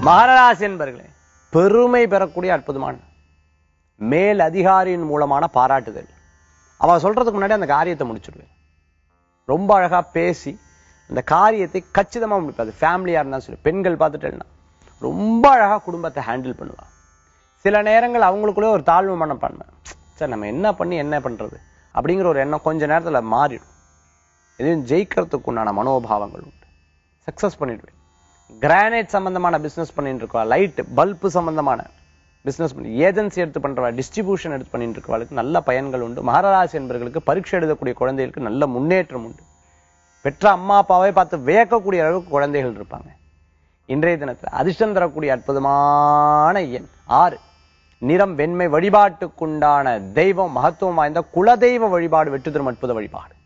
மகராசி என்பர்களே பெருமை பெறக்கூடிய அற்புதமான மேல் அதிகாரியின் மூலமான பாராட்டுதல் அவன் சொல்றதுக்கு முன்னாடி அந்த காரியத்தை முடிச்சிடுவேன் ரொம்ப அழகா பேசி அந்த காரியத்தை கச்சிதமா முடிப்பாது ஃபேமிலியா இருந்தா சரி பெண்கள் பார்த்துட்டேன்னா ரொம்ப அழகா குடும்பத்தை ஹேண்டில் பண்ணுவா சில நேரங்கள் அவங்களுக்குள்ளே ஒரு தாழ்வு மனப்பான்மை சார் நம்ம என்ன பண்ணி என்ன பண்றது அப்படிங்கிற ஒரு எண்ணம் கொஞ்ச நேரத்துல மாறிடும் எதையும் ஜெயிக்கிறதுக்கு உண்டான மனோபாவங்கள் உண்டு சக்சஸ் பண்ணிடுவேன் கிரானைட் சம்பந்தமான பிசினஸ் பண்ணிட்டு இருக்கா லைட் பல்பு சம்பந்தமான பிசினஸ் பண்ணி ஏஜென்சி எடுத்து பண்றவா டிஸ்ட்ரிபியூஷன் எடுத்து பண்ணிட்டு இருக்கவாளுக்கு நல்ல பயன்கள் உண்டு மகராசி என்பவர்களுக்கு பரீட்சை எழுதக்கூடிய குழந்தைகளுக்கு நல்ல முன்னேற்றம் உண்டு பெற்ற அம்மா அப்பாவை பார்த்து வியக்கக்கூடிய அளவுக்கு குழந்தைகள் இருப்பாங்க இன்றைய தினத்துல அதிர்ஷ்டம் தரக்கூடிய அற்புதமான எண் ஆறு நிறம் வெண்மை வழிபாட்டுக்குண்டான தெய்வம் மகத்துவம் வாய்ந்த குலதெய்வ வழிபாடு வெற்றி தரும் அற்புத வழிபாடு